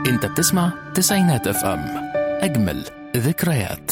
انت بتسمع تسعينات اف ام اجمل ذكريات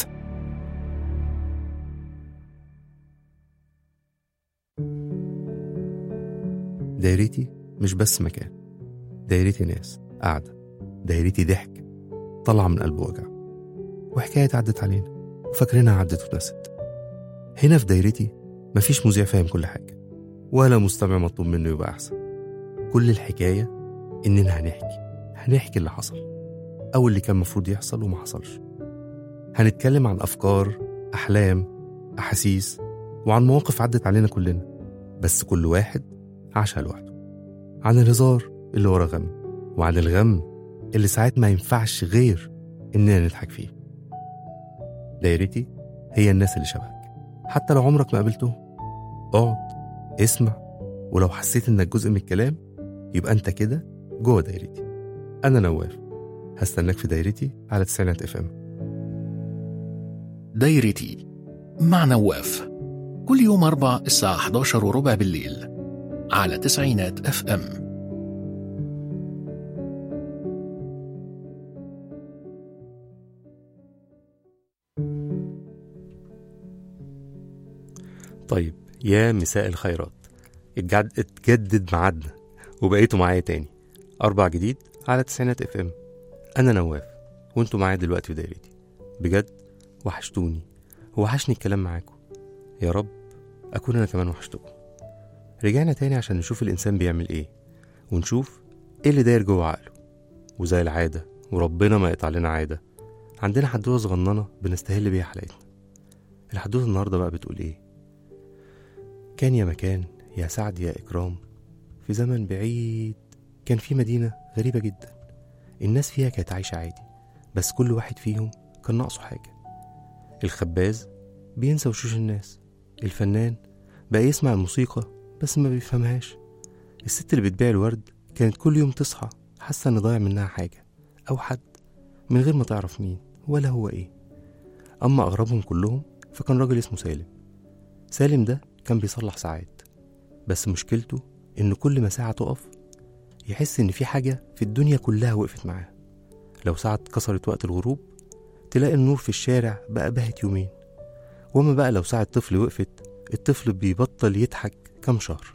دايرتي مش بس مكان دايرتي ناس قاعدة دايرتي ضحك طلع من قلب وجع وحكاية عدت علينا وفاكرينها عدت ونست هنا في دايرتي مفيش مذيع فاهم كل حاجة ولا مستمع مطلوب منه يبقى أحسن كل الحكاية إننا هنحكي هنحكي اللي حصل أو اللي كان مفروض يحصل وما حصلش هنتكلم عن أفكار أحلام أحاسيس وعن مواقف عدت علينا كلنا بس كل واحد عاشها لوحده عن الهزار اللي ورا غم وعن الغم اللي ساعات ما ينفعش غير إننا نضحك فيه دايرتي هي الناس اللي شبهك حتى لو عمرك ما قابلتهم اقعد اسمع ولو حسيت انك جزء من الكلام يبقى انت كده جوه دايرتي انا نواف هستناك في دايرتي على تسعينات اف ام دايرتي مع نواف كل يوم أربع الساعة 11 وربع بالليل على تسعينات اف ام طيب يا مساء الخيرات اتجد... اتجدد ميعادنا وبقيتوا معايا تاني أربع جديد على تسعينات اف ام أنا نواف وانتوا معايا دلوقتي في دايرتي بجد وحشتوني وحشني الكلام معاكم يا رب أكون أنا كمان وحشتكم رجعنا تاني عشان نشوف الإنسان بيعمل إيه ونشوف إيه اللي داير جوه عقله وزي العادة وربنا ما يقطع لنا عادة عندنا حدوتة صغننة بنستهل بيها حلقتنا الحدوتة النهاردة بقى بتقول إيه كان يا مكان يا سعد يا إكرام في زمن بعيد كان في مدينة غريبة جدا الناس فيها كانت عايشة عادي بس كل واحد فيهم كان ناقصه حاجة الخباز بينسى وشوش الناس الفنان بقى يسمع الموسيقى بس ما بيفهمهاش الست اللي بتبيع الورد كانت كل يوم تصحى حاسة إن ضايع منها حاجة أو حد من غير ما تعرف مين ولا هو إيه أما أغربهم كلهم فكان راجل اسمه سالم سالم ده كان بيصلح ساعات بس مشكلته إن كل ما ساعة تقف يحس إن في حاجة في الدنيا كلها وقفت معاه لو ساعة اتكسرت وقت الغروب تلاقي النور في الشارع بقى باهت يومين وما بقى لو ساعة طفل وقفت الطفل بيبطل يضحك كام شهر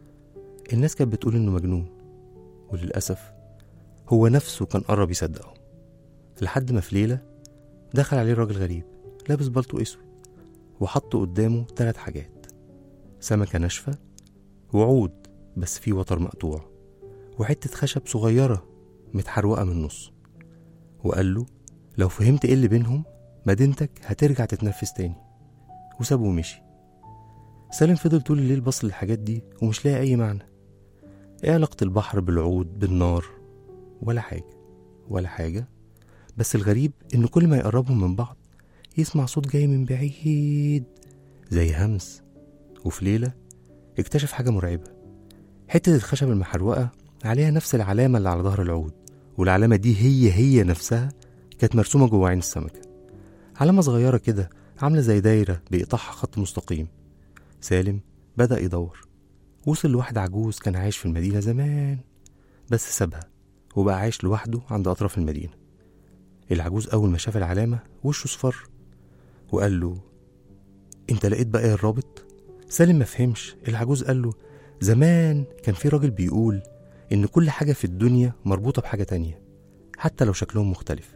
الناس كانت بتقول إنه مجنون وللأسف هو نفسه كان قرب يصدقه لحد ما في ليلة دخل عليه راجل غريب لابس بلطو أسود وحط قدامه تلات حاجات سمكة ناشفة وعود بس فيه وتر مقطوع وحتة خشب صغيرة متحروقة من النص وقال له لو فهمت ايه اللي بينهم مدينتك هترجع تتنفس تاني وسابه ومشي سالم فضل طول الليل بص للحاجات دي ومش لاقي أي معنى ايه علاقة البحر بالعود بالنار ولا حاجة ولا حاجة بس الغريب إن كل ما يقربهم من بعض يسمع صوت جاي من بعيد زي همس وفي ليلة اكتشف حاجة مرعبة حتة الخشب المحروقة عليها نفس العلامة اللي على ظهر العود والعلامة دي هي هي نفسها كانت مرسومة جوه عين السمكة علامة صغيرة كده عاملة زي دايرة بيقطعها خط مستقيم سالم بدأ يدور وصل لواحد عجوز كان عايش في المدينة زمان بس سابها وبقى عايش لوحده عند أطراف المدينة العجوز أول ما شاف العلامة وشه صفر وقال له أنت لقيت بقى إيه الرابط؟ سالم ما فهمش العجوز قال له زمان كان في راجل بيقول إن كل حاجة في الدنيا مربوطة بحاجة تانية حتى لو شكلهم مختلف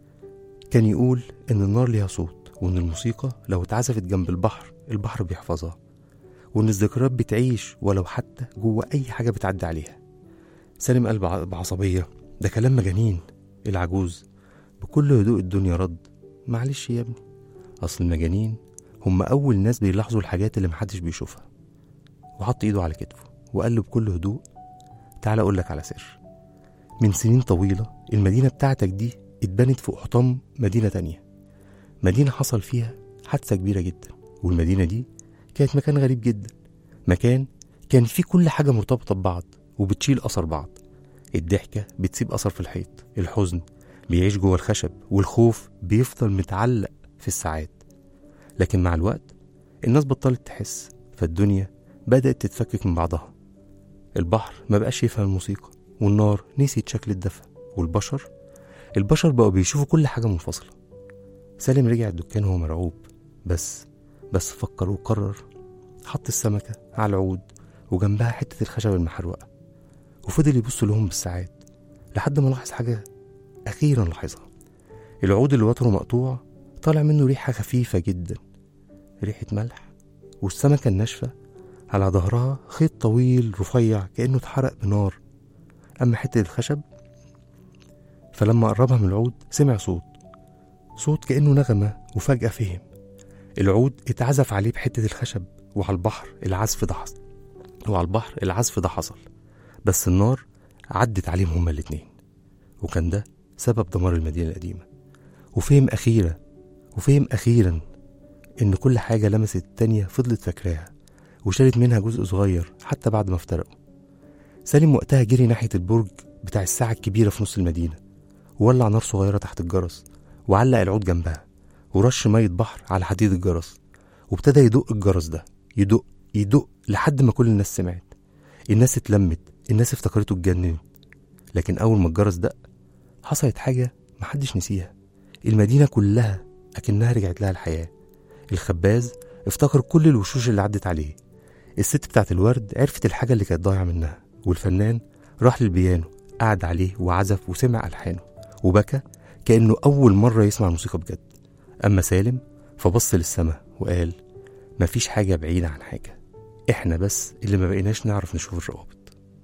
كان يقول إن النار ليها صوت وإن الموسيقى لو اتعزفت جنب البحر البحر بيحفظها وإن الذكريات بتعيش ولو حتى جوه أي حاجة بتعدي عليها سالم قال بع- بعصبية ده كلام مجانين العجوز بكل هدوء الدنيا رد معلش يا ابني أصل المجانين هم أول ناس بيلاحظوا الحاجات اللي محدش بيشوفها وحط إيده على كتفه وقال له بكل هدوء تعال أقول لك على سر من سنين طويلة المدينة بتاعتك دي اتبنت فوق حطام مدينة تانية مدينة حصل فيها حادثة كبيرة جدا والمدينة دي كانت مكان غريب جدا مكان كان فيه كل حاجة مرتبطة ببعض وبتشيل أثر بعض الضحكة بتسيب أثر في الحيط الحزن بيعيش جوه الخشب والخوف بيفضل متعلق في الساعات لكن مع الوقت الناس بطلت تحس فالدنيا بدأت تتفكك من بعضها البحر ما بقاش يفهم الموسيقى والنار نسيت شكل الدفى والبشر البشر بقوا بيشوفوا كل حاجة منفصلة سالم رجع الدكان وهو مرعوب بس بس فكر وقرر حط السمكة على العود وجنبها حتة الخشب المحروقة وفضل يبص لهم بالساعات لحد ما لاحظ حاجة أخيرا لاحظها العود اللي وتره مقطوع طالع منه ريحة خفيفة جدا ريحة ملح والسمكة الناشفة على ظهرها خيط طويل رفيع كأنه اتحرق بنار أما حتة الخشب فلما قربها من العود سمع صوت صوت كأنه نغمة وفجأة فهم العود اتعزف عليه بحتة الخشب وعلى البحر العزف ده حصل وعلى البحر العزف ده حصل بس النار عدت عليهم هما الاتنين وكان ده سبب دمار المدينة القديمة وفهم أخيرا وفهم أخيرا إن كل حاجة لمست التانية فضلت فاكراها وشالت منها جزء صغير حتى بعد ما افترقوا سالم وقتها جري ناحية البرج بتاع الساعة الكبيرة في نص المدينة وولع نار صغيرة تحت الجرس وعلق العود جنبها ورش مية بحر على حديد الجرس وابتدى يدق الجرس ده يدق يدق لحد ما كل الناس سمعت الناس اتلمت الناس افتكرته اتجنن لكن أول ما الجرس دق حصلت حاجة محدش نسيها المدينة كلها أكنها رجعت لها الحياة الخباز افتكر كل الوشوش اللي عدت عليه الست بتاعت الورد عرفت الحاجة اللي كانت ضايعة منها والفنان راح للبيانو قعد عليه وعزف وسمع ألحانه وبكى كأنه أول مرة يسمع الموسيقى بجد أما سالم فبص للسما وقال مفيش حاجة بعيدة عن حاجة إحنا بس اللي ما بقيناش نعرف نشوف الروابط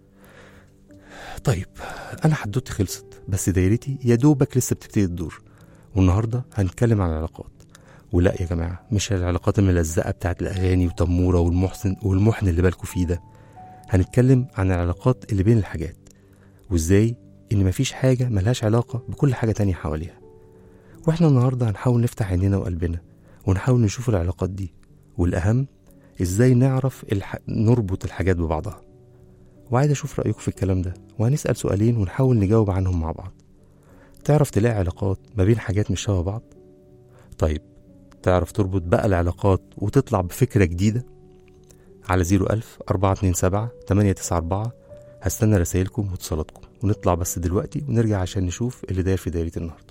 طيب أنا حدوتي خلصت بس دايرتي يا دوبك لسه بتبتدي تدور والنهاردة هنتكلم عن العلاقات ولا يا جماعة مش العلاقات الملزقة بتاعت الأغاني وتمورة والمحسن والمحن اللي بالكوا فيه ده هنتكلم عن العلاقات اللي بين الحاجات وازاي ان مفيش حاجة ملهاش علاقة بكل حاجة تانية حواليها واحنا النهاردة هنحاول نفتح عينينا وقلبنا ونحاول نشوف العلاقات دي والأهم ازاي نعرف الح... نربط الحاجات ببعضها وعايز اشوف رأيكم في الكلام ده وهنسأل سؤالين ونحاول نجاوب عنهم مع بعض تعرف تلاقي علاقات ما بين حاجات مش شبه بعض طيب تعرف تربط بقى العلاقات وتطلع بفكرة جديدة على 01000 427 894 هستنى رسايلكم واتصالاتكم ونطلع بس دلوقتي ونرجع عشان نشوف اللي داير في دايرة النهاردة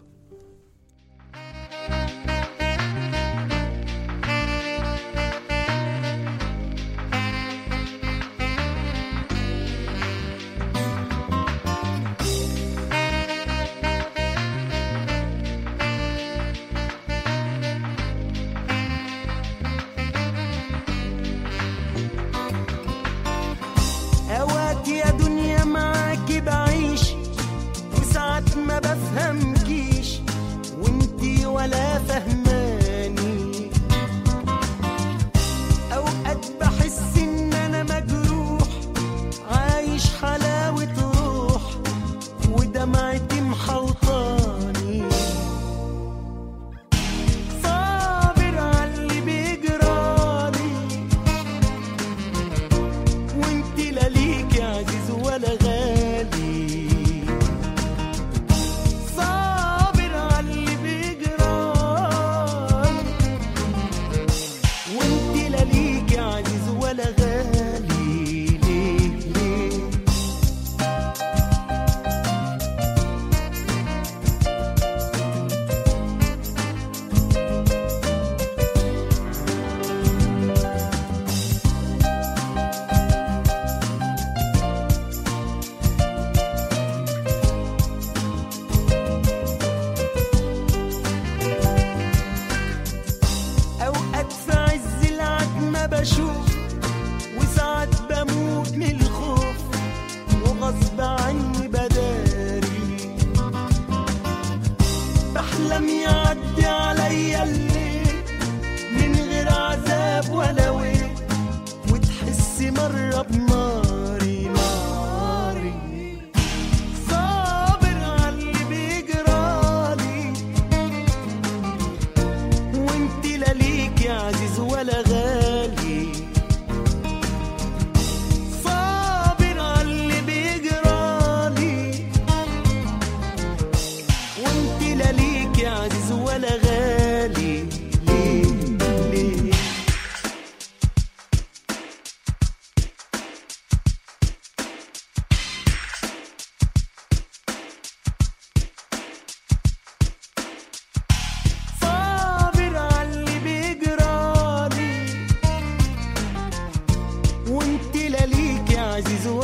اوقات يا دنيا معاكي بعيش وساعات ما بفهمكيش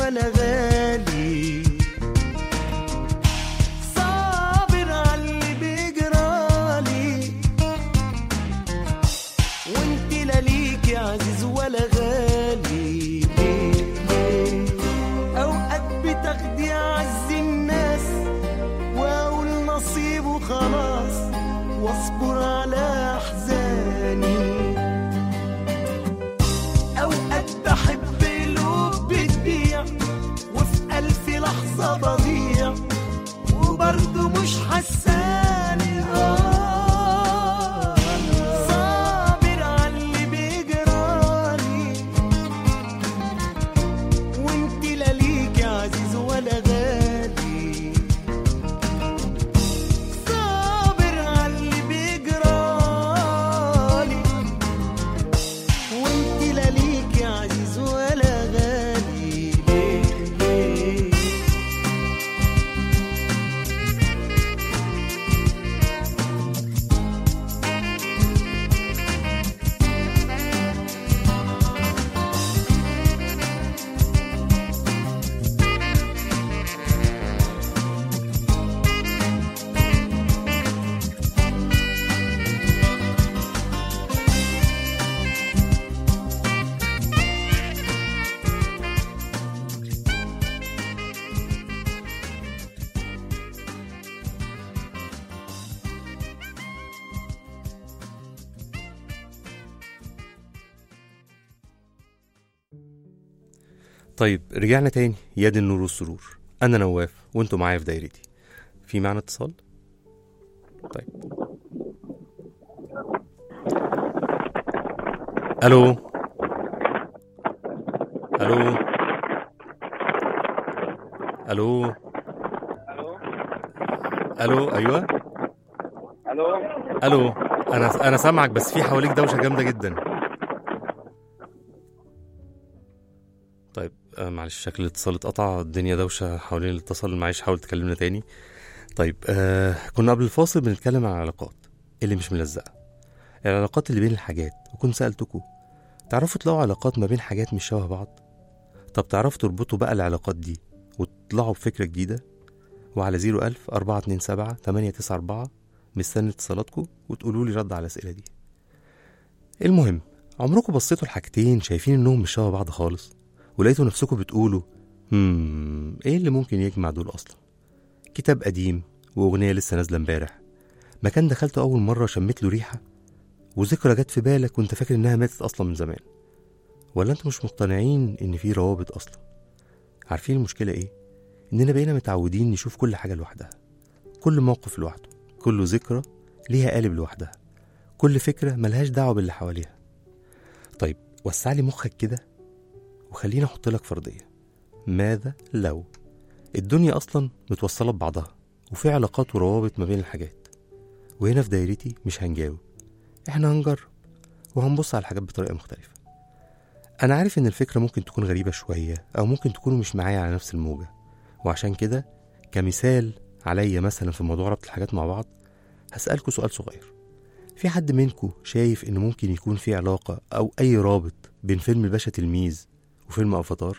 ولا غالي صابر على اللي بيجرالي وانت لا ليكي عزيز ولا غالي ليه ليه اوقات بتاخدي اعز الناس واقول نصيب وخلاص واصبر على احزاني اوقات بحب قلوب بتبيع وفي الف لحظه بضيع وبرضه مش حساني آه صابر على اللي بيجرالي وانت لا ليكي عزيز ولا غالي صابر على اللي بيجرالي وانت لا ليكي عزيز ولا غالي ليه ليه طيب رجعنا تاني يد النور والسرور انا نواف وانتوا معايا في دايرتي في معنا اتصال طيب الو الو الو الو ايوه الو الو انا انا سامعك بس في حواليك دوشه جامده جدا طيب آه معلش شكل الاتصال اتقطع الدنيا دوشه حوالين الاتصال معلش حاول تكلمنا تاني طيب آه كنا قبل الفاصل بنتكلم عن العلاقات اللي مش ملزقه العلاقات اللي بين الحاجات وكنت سالتكم تعرفوا تلاقوا علاقات ما بين حاجات مش شبه بعض طب تعرفوا تربطوا بقى العلاقات دي وتطلعوا بفكره جديده وعلى 01000 427 894 مستني اتصالاتكم وتقولوا لي رد على الاسئله دي المهم عمركم بصيتوا لحاجتين شايفين انهم مش شبه بعض خالص ولقيتوا نفسكم بتقولوا هم ايه اللي ممكن يجمع دول اصلا كتاب قديم واغنيه لسه نازله امبارح مكان دخلته اول مره شميت له ريحه وذكرى جت في بالك وانت فاكر انها ماتت اصلا من زمان ولا انتوا مش مقتنعين ان في روابط اصلا عارفين المشكله ايه اننا بقينا متعودين نشوف كل حاجه لوحدها كل موقف لوحده كل ذكرى ليها قالب لوحدها كل فكره ملهاش دعوه باللي حواليها طيب وسع لي مخك كده وخليني احط لك فرضيه ماذا لو الدنيا اصلا متوصله ببعضها وفي علاقات وروابط ما بين الحاجات وهنا في دايرتي مش هنجاوب احنا هنجرب وهنبص على الحاجات بطريقه مختلفه انا عارف ان الفكره ممكن تكون غريبه شويه او ممكن تكونوا مش معايا على نفس الموجه وعشان كده كمثال عليا مثلا في موضوع ربط الحاجات مع بعض هسألكوا سؤال صغير في حد منكم شايف ان ممكن يكون في علاقة او اي رابط بين فيلم الباشا تلميذ وفيلم افاتار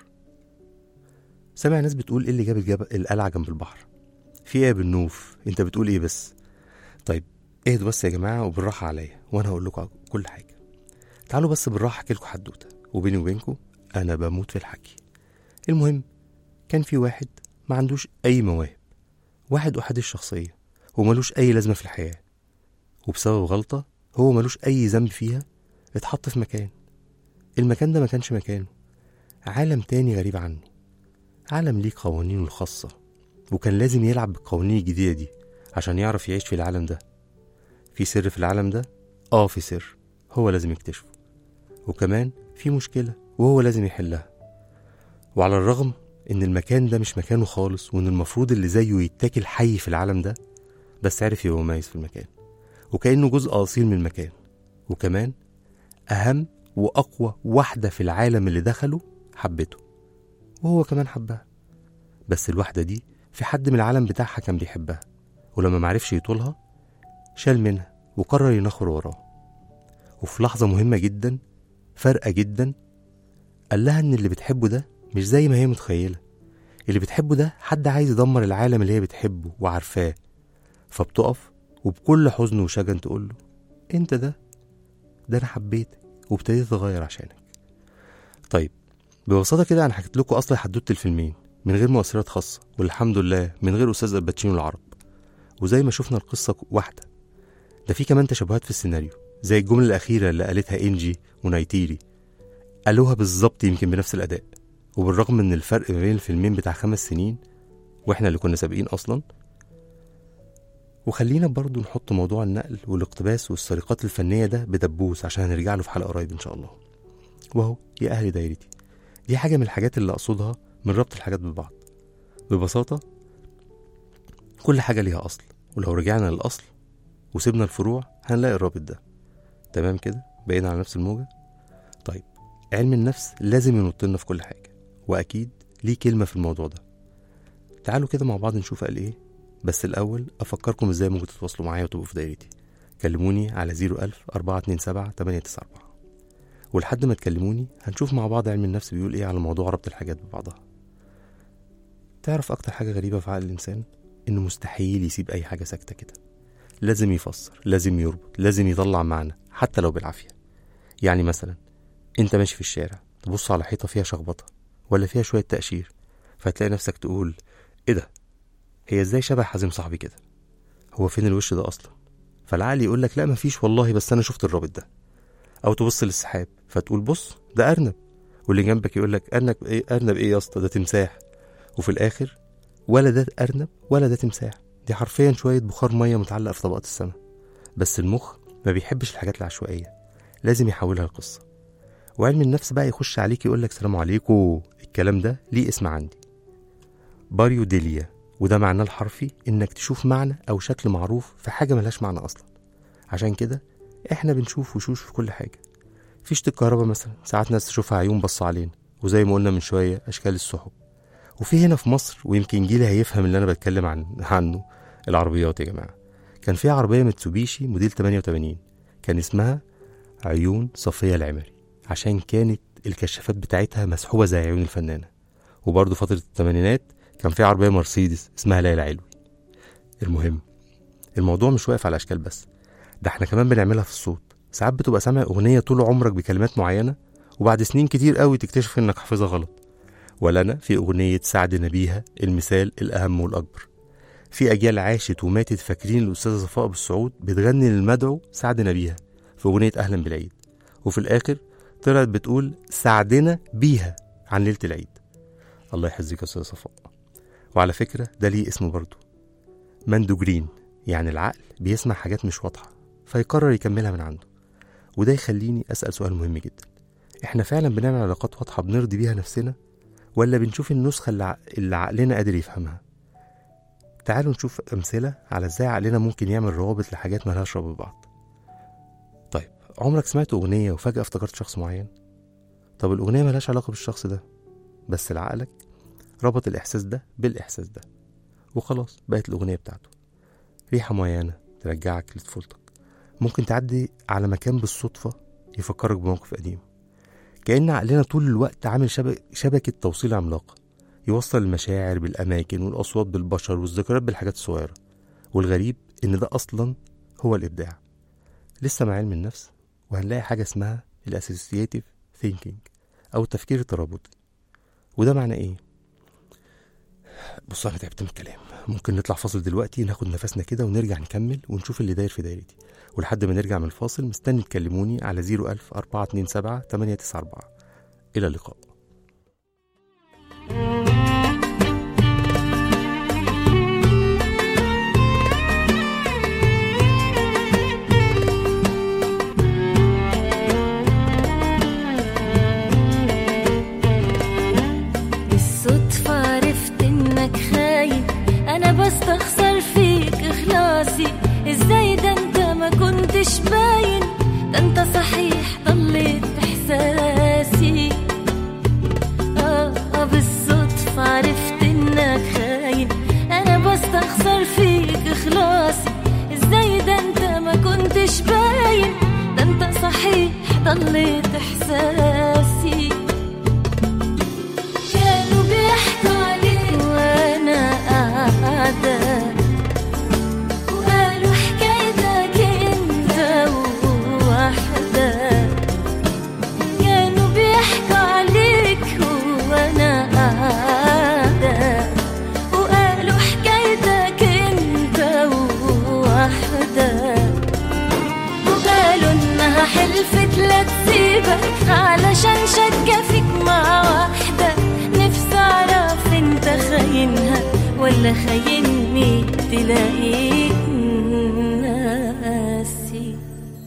سامع ناس بتقول ايه اللي جاب الجبل القلعة جنب البحر في ايه يا بالنوف انت بتقول ايه بس طيب اهدوا بس يا جماعة وبالراحة عليا وانا هقول لكم كل حاجة تعالوا بس بالراحة احكي لكم حدوتة وبيني وبينكم انا بموت في الحكي المهم كان في واحد ما عندوش اي مواهب واحد أحد الشخصية وملوش أي لازمة في الحياة وبسبب غلطة هو ملوش أي ذنب فيها اتحط في مكان المكان ده ما كانش مكانه عالم تاني غريب عنه عالم ليه قوانينه الخاصة وكان لازم يلعب بالقوانين الجديدة دي عشان يعرف يعيش في العالم ده في سر في العالم ده اه في سر هو لازم يكتشفه وكمان في مشكلة وهو لازم يحلها وعلى الرغم ان المكان ده مش مكانه خالص وان المفروض اللي زيه يتاكل حي في العالم ده بس عرف يبقى مميز في المكان وكأنه جزء أصيل من المكان وكمان أهم وأقوى واحدة في العالم اللي دخله حبته وهو كمان حبها بس الواحدة دي في حد من العالم بتاعها كان بيحبها ولما معرفش يطولها شال منها وقرر ينخر وراه وفي لحظة مهمة جدا فارقة جدا قال لها إن اللي بتحبه ده مش زي ما هي متخيلة اللي بتحبه ده حد عايز يدمر العالم اللي هي بتحبه وعارفاه فبتقف وبكل حزن وشجن تقول له انت ده ده انا حبيتك وابتديت اتغير عشانك طيب ببساطة كده انا حكيت لكم اصلا حدوتة الفيلمين من غير مؤثرات خاصة والحمد لله من غير استاذ الباتشينو العرب وزي ما شفنا القصة واحدة ده في كمان تشابهات في السيناريو زي الجملة الأخيرة اللي قالتها إنجي ونايتيري قالوها بالظبط يمكن بنفس الأداء وبالرغم من الفرق ما بين الفيلمين بتاع خمس سنين واحنا اللي كنا سابقين أصلا وخلينا برضو نحط موضوع النقل والاقتباس والسرقات الفنية ده بدبوس عشان هنرجع له في حلقة قريب إن شاء الله وهو يا أهل دايرتي دي حاجة من الحاجات اللي أقصدها من ربط الحاجات ببعض ببساطة كل حاجة ليها أصل ولو رجعنا للأصل وسيبنا الفروع هنلاقي الرابط ده تمام كده بقينا على نفس الموجة طيب علم النفس لازم ينط لنا في كل حاجة وأكيد ليه كلمة في الموضوع ده تعالوا كده مع بعض نشوف قال إيه بس الأول أفكركم إزاي ممكن تتواصلوا معايا وتبقوا في دايرتي كلموني على 01000 427 894 ولحد ما تكلموني هنشوف مع بعض علم النفس بيقول إيه على موضوع ربط الحاجات ببعضها تعرف أكتر حاجة غريبة في عقل الإنسان إنه مستحيل يسيب أي حاجة ساكتة كده لازم يفسر لازم يربط لازم يطلع معنى حتى لو بالعافية يعني مثلا انت ماشي في الشارع تبص على حيطة فيها شخبطة ولا فيها شوية تقشير فتلاقي نفسك تقول ايه ده هي ازاي شبه حازم صاحبي كده هو فين الوش ده اصلا فالعقل يقول لك لا مفيش والله بس انا شفت الرابط ده او تبص للسحاب فتقول بص ده ارنب واللي جنبك يقول لك ارنب ايه ارنب ايه يا اسطى ده تمساح وفي الاخر ولا ده ارنب ولا ده تمساح دي حرفيا شوية بخار مية متعلقة في طبقات السماء بس المخ ما بيحبش الحاجات العشوائية لازم يحولها لقصة وعلم النفس بقى يخش عليك يقول لك سلام عليكم الكلام ده ليه اسم عندي باريو ديليا وده معناه الحرفي انك تشوف معنى او شكل معروف في حاجة ملهاش معنى اصلا عشان كده احنا بنشوف وشوش في كل حاجة فيشة الكهرباء مثلا ساعات ناس تشوفها عيون بص علينا وزي ما قلنا من شوية اشكال السحب وفي هنا في مصر ويمكن جيلي هيفهم اللي انا بتكلم عن عنه العربيات يا جماعه كان في عربيه متسوبيشي موديل 88 كان اسمها عيون صفيه العمري عشان كانت الكشافات بتاعتها مسحوبه زي عيون الفنانه وبرضه فتره الثمانينات كان في عربيه مرسيدس اسمها ليلى علوي المهم الموضوع مش واقف على اشكال بس ده احنا كمان بنعملها في الصوت ساعات بتبقى سامع اغنيه طول عمرك بكلمات معينه وبعد سنين كتير قوي تكتشف انك حافظها غلط ولنا في أغنية سعد نبيها المثال الأهم والأكبر في أجيال عاشت وماتت فاكرين الأستاذة صفاء بالسعود بتغني للمدعو سعد نبيها في أغنية أهلا بالعيد وفي الآخر طلعت بتقول سعدنا بيها عن ليلة العيد الله يحفظك يا أستاذة صفاء وعلى فكرة ده ليه اسم برضه ماندو جرين يعني العقل بيسمع حاجات مش واضحة فيقرر يكملها من عنده وده يخليني أسأل سؤال مهم جدا احنا فعلا بنعمل علاقات واضحة بنرضي بيها نفسنا ولا بنشوف النسخة اللي, ع... اللي عقلنا قادر يفهمها تعالوا نشوف أمثلة على ازاي عقلنا ممكن يعمل روابط لحاجات ملهاش رابط ببعض طيب عمرك سمعت أغنية وفجأة افتكرت شخص معين طب الأغنية ملهاش علاقة بالشخص ده بس لعقلك ربط الإحساس ده بالإحساس ده وخلاص بقت الأغنية بتاعته ريحة معينة ترجعك لطفولتك ممكن تعدي على مكان بالصدفة يفكرك بموقف قديم كأن عقلنا طول الوقت عامل شبك شبكة توصيل عملاقة يوصل المشاعر بالأماكن والأصوات بالبشر والذكريات بالحاجات الصغيرة والغريب إن ده أصلا هو الإبداع لسه مع علم النفس وهنلاقي حاجة اسمها الأسوسياتيف ثينكينج أو التفكير الترابطي وده معناه إيه؟ بص أنا تعبت من الكلام ممكن نطلع فاصل دلوقتي ناخد نفسنا كده ونرجع نكمل ونشوف اللي داير في دايرتي ولحد ما نرجع من الفاصل مستني تكلموني على 01000 427 894 إلى اللقاء بالصدفة عرفت انك خاين انا بستخسر فيك اخلاصي ازاي ده انت ما كنتش باين ده انت صحيح ضليت في احساسي ولا خاينني تلاقيك ناسي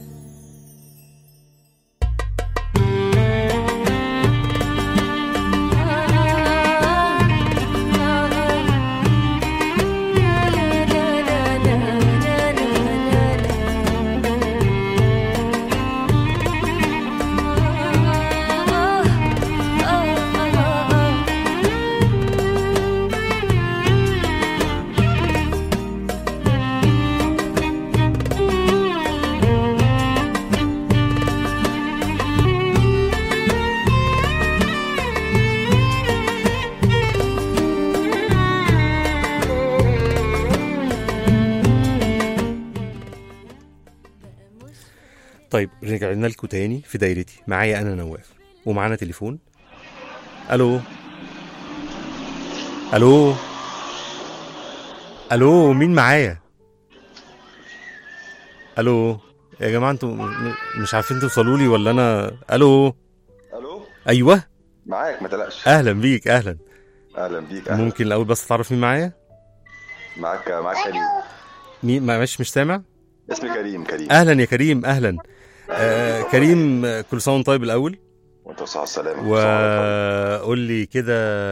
طيب رجعنا لكم تاني في دايرتي معايا انا نواف ومعانا تليفون الو الو الو مين معايا الو يا جماعه انتوا م- م- مش عارفين توصلوا لي ولا انا الو الو ايوه معاك ما تقلقش اهلا بيك اهلا اهلا بيك اهلا ممكن الاول بس تعرف مين معايا معاك معاك كريم مين معلش مش سامع اسمي كريم كريم اهلا يا كريم اهلا آه كريم آه، كل سنه وانت طيب الاول وانت وصحة السلامة وقول لي كده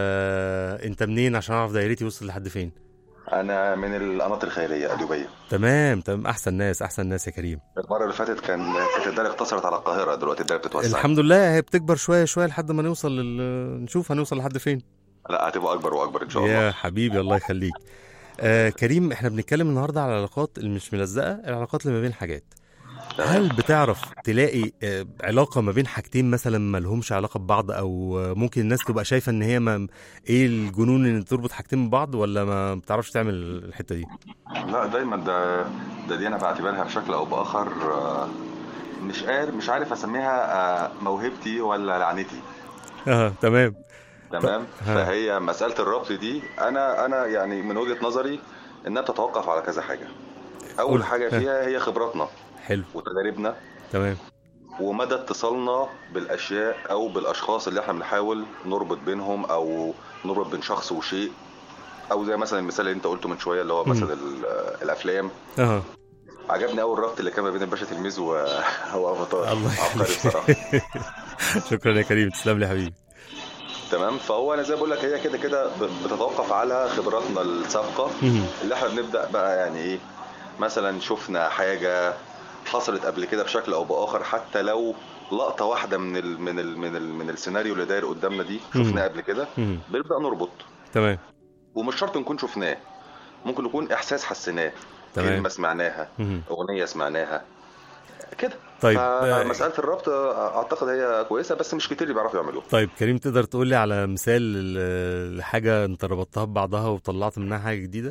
انت منين عشان اعرف دايرتي وصل لحد فين انا من القناطر الخيرية اليوبية تمام تمام احسن ناس احسن ناس يا كريم المرة اللي فاتت كان كانت الدايرة اقتصرت على القاهرة دلوقتي الدايرة بتتوسع الحمد لله هي بتكبر شويه شويه لحد ما نوصل لل... نشوف هنوصل لحد فين لا هتبقى اكبر واكبر ان شاء الله يا حبيبي الله يخليك آه كريم احنا بنتكلم النهارده على العلاقات اللي مش ملزقه العلاقات اللي ما بين حاجات هل بتعرف تلاقي آه، علاقة ما بين حاجتين مثلا ما لهمش علاقة ببعض او آه، ممكن الناس تبقى شايفة ان هي ما ايه الجنون ان تربط حاجتين ببعض ولا ما بتعرفش تعمل الحتة دي؟ لا دايما ده ده دي انا بعتبرها بشكل او باخر آه، مش عارف مش عارف اسميها آه، موهبتي ولا لعنتي اه تمام تمام ها. فهي مسألة الربط دي انا انا يعني من وجهة نظري انها بتتوقف على كذا حاجة قول. اول حاجة فيها هي خبراتنا حلو وتجاربنا تمام ومدى اتصالنا بالاشياء او بالاشخاص اللي احنا بنحاول نربط بينهم او نربط بين شخص وشيء او زي مثلا المثال اللي انت قلته من شويه اللي هو مم. مثلا ال- الافلام اه عجبني قوي الربط اللي كان ما بين الباشا تلميذ و... وافاتار الله عبقري يخليك بصراحه شكرا يا كريم تسلم لي يا حبيبي تمام فهو انا زي ما بقول لك هي كده كده ب- بتتوقف على خبراتنا السابقه مهم. اللي احنا بنبدا بقى يعني ايه مثلا شفنا حاجه حصلت قبل كده بشكل او باخر حتى لو لقطه واحده من ال من ال من ال من السيناريو اللي داير قدامنا دي مم. شفناه قبل كده مهم. بنبدا نربط تمام ومش شرط نكون شفناه ممكن يكون احساس حسيناه تمام. كلمه سمعناها مهم. اغنيه سمعناها كده طيب آه، فمساله الربط اعتقد هي كويسه بس مش كتير اللي بيعرفوا يعملوها طيب كريم تقدر تقول لي على مثال ل- لحاجة انت ربطتها ببعضها وطلعت منها حاجة جديدة؟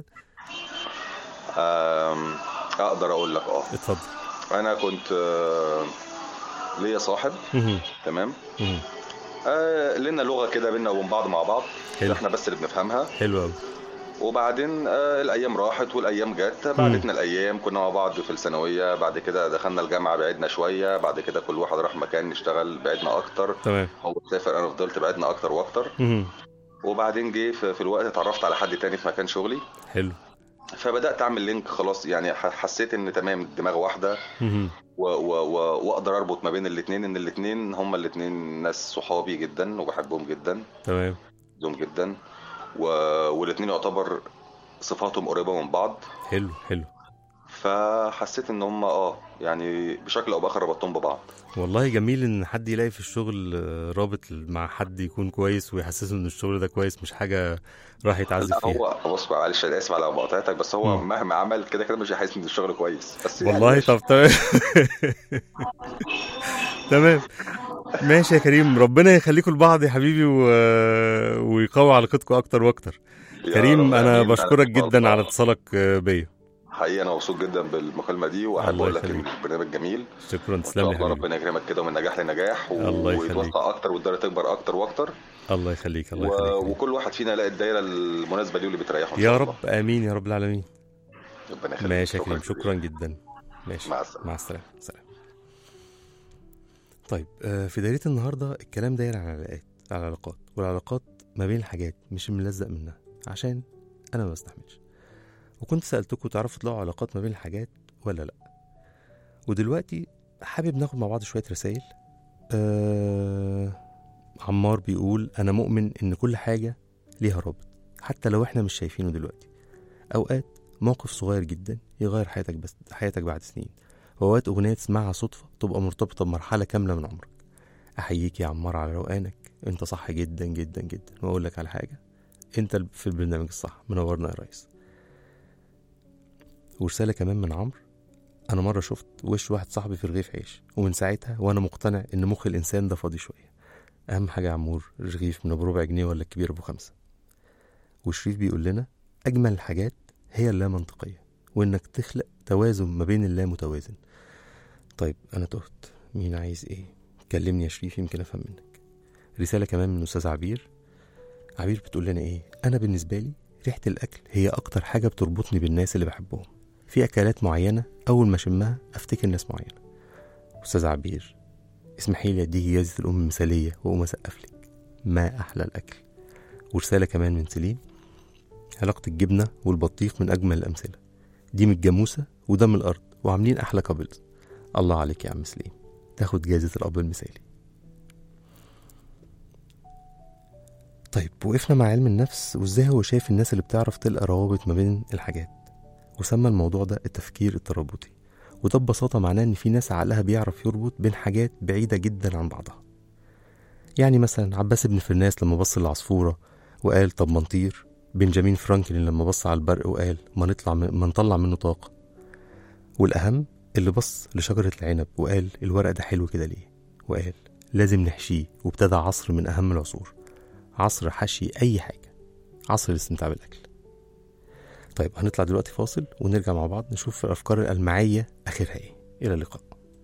أم، اقدر اقول لك اه اتفضل انا كنت آه، ليا صاحب مهم. تمام مهم. آه لنا لغه كده بينا وبين بعض مع بعض حلو. احنا بس اللي بنفهمها حلو قوي وبعدين آه الايام راحت والايام جت بعدتنا الايام كنا مع بعض في الثانويه بعد كده دخلنا الجامعه بعدنا شويه بعد كده كل واحد راح مكان نشتغل بعدنا اكتر تمام هو سافر انا فضلت بعدنا اكتر واكتر مهم. وبعدين جه في, في الوقت اتعرفت على حد تاني في مكان شغلي حلو فبدات اعمل لينك خلاص يعني ح- حسيت ان تمام الدماغ واحده مهم. و و و واقدر اربط ما بين الاثنين ان الاثنين هما الاثنين ناس صحابي جدا وبحبهم جدا تمام بحبهم جدا و... والاثنين يعتبر صفاتهم قريبه من بعض حلو حلو فحسيت ان هم اه يعني بشكل او باخر ربطتهم ببعض والله جميل ان حد يلاقي في الشغل آه، رابط مع حد يكون كويس ويحسسه ان الشغل ده كويس مش حاجة راح يتعذب لا فيها هو بص معلش انا اسف على مقاطعتك بس هو مم. مهما عمل كده كده مش هيحس ان الشغل كويس بس يعني والله ماشي. طب تمام تمام ماشي يا كريم ربنا يخليكم لبعض يا حبيبي و... ويقوي علاقتكم اكتر واكتر يا كريم رب انا آمين. بشكرك أنا- جدا على اتصالك آه، بيا حقيقي انا مبسوط جدا بالمكالمه دي واحب الله اقول لك يخليك. ان البرنامج جميل شكرا وان تسلم شاء لي الله يا حبيبي ربنا يكرمك كده ومن نجاح لنجاح و... الله يخليك. ويتوسع اكتر والدايره تكبر اكتر واكتر الله يخليك الله و... يخليك وكل واحد فينا يلاقي الدايره المناسبه ليه واللي بتريحه إن يا شاء رب امين يا رب العالمين الله. ربنا يخليك ماشي يا كريم كتير. شكرا جدا ماشي مع السلامة. مع السلامه سلام طيب آه، في دايره النهارده الكلام داير على العلاقات على العلاقات والعلاقات ما بين الحاجات مش ملزق منها عشان أنا ما بستحملش وكنت سألتكم تعرفوا تلاقوا علاقات ما بين الحاجات ولا لأ ودلوقتي حابب ناخد مع بعض شوية رسائل آه... عمار بيقول أنا مؤمن إن كل حاجة ليها رابط حتى لو إحنا مش شايفينه دلوقتي أوقات موقف صغير جدا يغير حياتك بس حياتك بعد سنين وأوقات أغنية تسمعها صدفة تبقى مرتبطة بمرحلة كاملة من عمرك أحييك يا عمار على روقانك أنت صح جدا جدا جدا وأقول لك على حاجة أنت في البرنامج الصح منورنا يا ريس ورسالة كمان من عمرو أنا مرة شفت وش واحد صاحبي في رغيف عيش ومن ساعتها وأنا مقتنع إن مخ الإنسان ده فاضي شوية أهم حاجة يا عمور رغيف من أبو ربع جنيه ولا الكبير أبو خمسة وشريف بيقول لنا أجمل الحاجات هي اللا منطقية وإنك تخلق توازن ما بين اللا متوازن طيب أنا تهت مين عايز إيه كلمني يا شريف يمكن أفهم منك رسالة كمان من أستاذ عبير عبير بتقول لنا إيه أنا بالنسبة لي ريحة الأكل هي أكتر حاجة بتربطني بالناس اللي بحبهم في أكلات معينة أول ما أشمها أفتكر ناس معينة أستاذ عبير اسمحي لي أديكي جايزة الأم مثالية وأقوم أسقف لك ما أحلى الأكل ورسالة كمان من سليم علاقة الجبنة والبطيخ من أجمل الأمثلة دي من الجاموسة وده من الأرض وعاملين أحلى كابلز الله عليك يا عم سليم تاخد جايزة الأب المثالي طيب وقفنا مع علم النفس وازاي هو شايف الناس اللي بتعرف تلقى روابط ما بين الحاجات وسمى الموضوع ده التفكير الترابطي وده ببساطة معناه إن في ناس عقلها بيعرف يربط بين حاجات بعيدة جدا عن بعضها يعني مثلا عباس بن فرناس لما بص للعصفورة وقال طب ما نطير بنجامين فرانكلين لما بص على البرق وقال ما نطلع ما نطلع منه طاقة والأهم اللي بص لشجرة العنب وقال الورق ده حلو كده ليه وقال لازم نحشيه وابتدى عصر من أهم العصور عصر حشي أي حاجة عصر الاستمتاع بالأكل طيب هنطلع دلوقتي فاصل ونرجع مع بعض نشوف الأفكار الألمعية آخرها إيه إلى اللقاء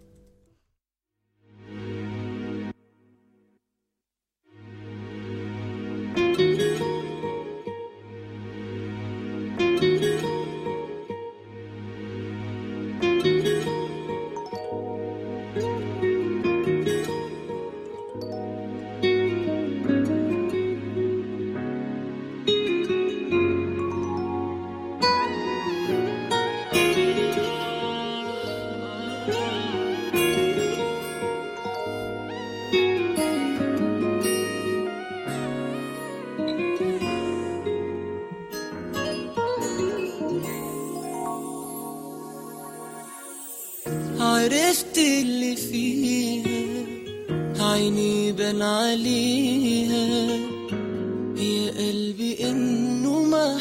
عرفت اللي فيها عيني بان عليها يا قلبي انه ما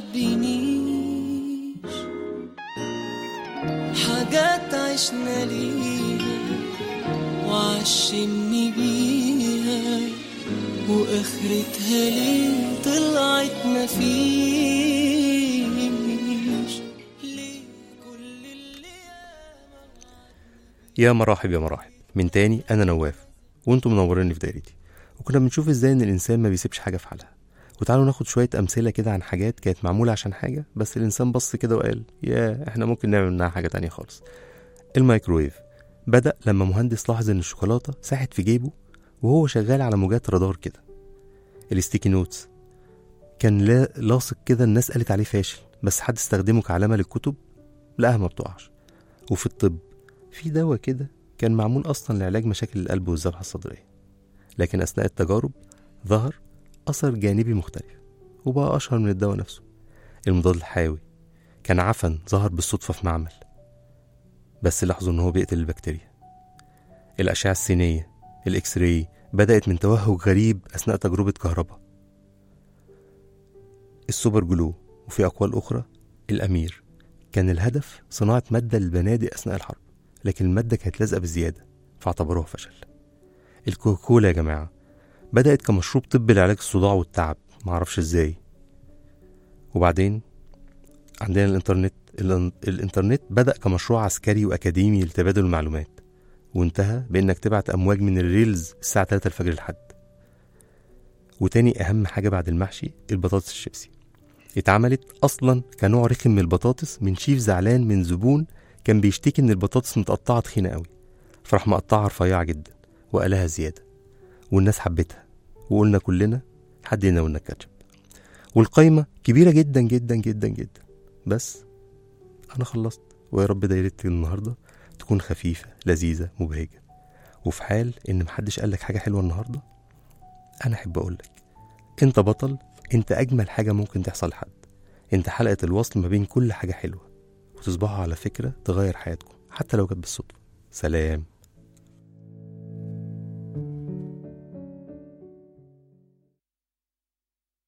حبنيش حاجات عشنا ليها وعشمني بيها واخرتها ليه طلعت مفيش ليه كل اللي يا مراحب يا مراحب من تاني أنا نواف وانتم منوريني في دايرتي وكنا بنشوف ازاي ان الانسان ما بيسيبش حاجة في حالها وتعالوا ناخد شوية أمثلة كده عن حاجات كانت معمولة عشان حاجة بس الإنسان بص كده وقال يا احنا ممكن نعمل منها حاجة تانية خالص الميكرويف بدأ لما مهندس لاحظ إن الشوكولاتة ساحت في جيبه وهو شغال على موجات رادار كده الستيكي نوتس كان لا لاصق كده الناس قالت عليه فاشل بس حد استخدمه كعلامة للكتب لقاها ما بتقعش وفي الطب في دواء كده كان معمول أصلا لعلاج مشاكل القلب والذبحة الصدرية لكن أثناء التجارب ظهر أثر جانبي مختلف وبقى أشهر من الدواء نفسه المضاد الحيوي كان عفن ظهر بالصدفة في معمل بس لاحظوا إن هو بيقتل البكتيريا الأشعة السينية الإكس راي بدأت من توهج غريب أثناء تجربة كهرباء السوبر جلو وفي أقوال أخرى الأمير كان الهدف صناعة مادة للبنادق أثناء الحرب لكن المادة كانت لازقة بزيادة فاعتبروها فشل الكوكولا يا جماعة بدأت كمشروب طبي لعلاج الصداع والتعب معرفش ازاي وبعدين عندنا الانترنت الان- الانترنت بدأ كمشروع عسكري وأكاديمي لتبادل المعلومات وانتهى بإنك تبعت أمواج من الريلز الساعة 3 الفجر لحد وتاني أهم حاجة بعد المحشي البطاطس الشيبسي اتعملت أصلا كنوع رخم من البطاطس من شيف زعلان من زبون كان بيشتكي إن البطاطس متقطعة تخينة قوي فراح مقطعها رفيعة جدا وقالها زيادة والناس حبتها وقلنا كلنا حد يناولنا الكاتشب والقايمة كبيرة جدا جدا جدا جدا بس أنا خلصت ويا رب دايرتي النهاردة تكون خفيفة لذيذة مبهجة وفي حال إن محدش قالك حاجة حلوة النهاردة أنا أحب أقولك أنت بطل أنت أجمل حاجة ممكن تحصل لحد أنت حلقة الوصل ما بين كل حاجة حلوة وتصبحوا على فكرة تغير حياتكم حتى لو كانت بالصدفة سلام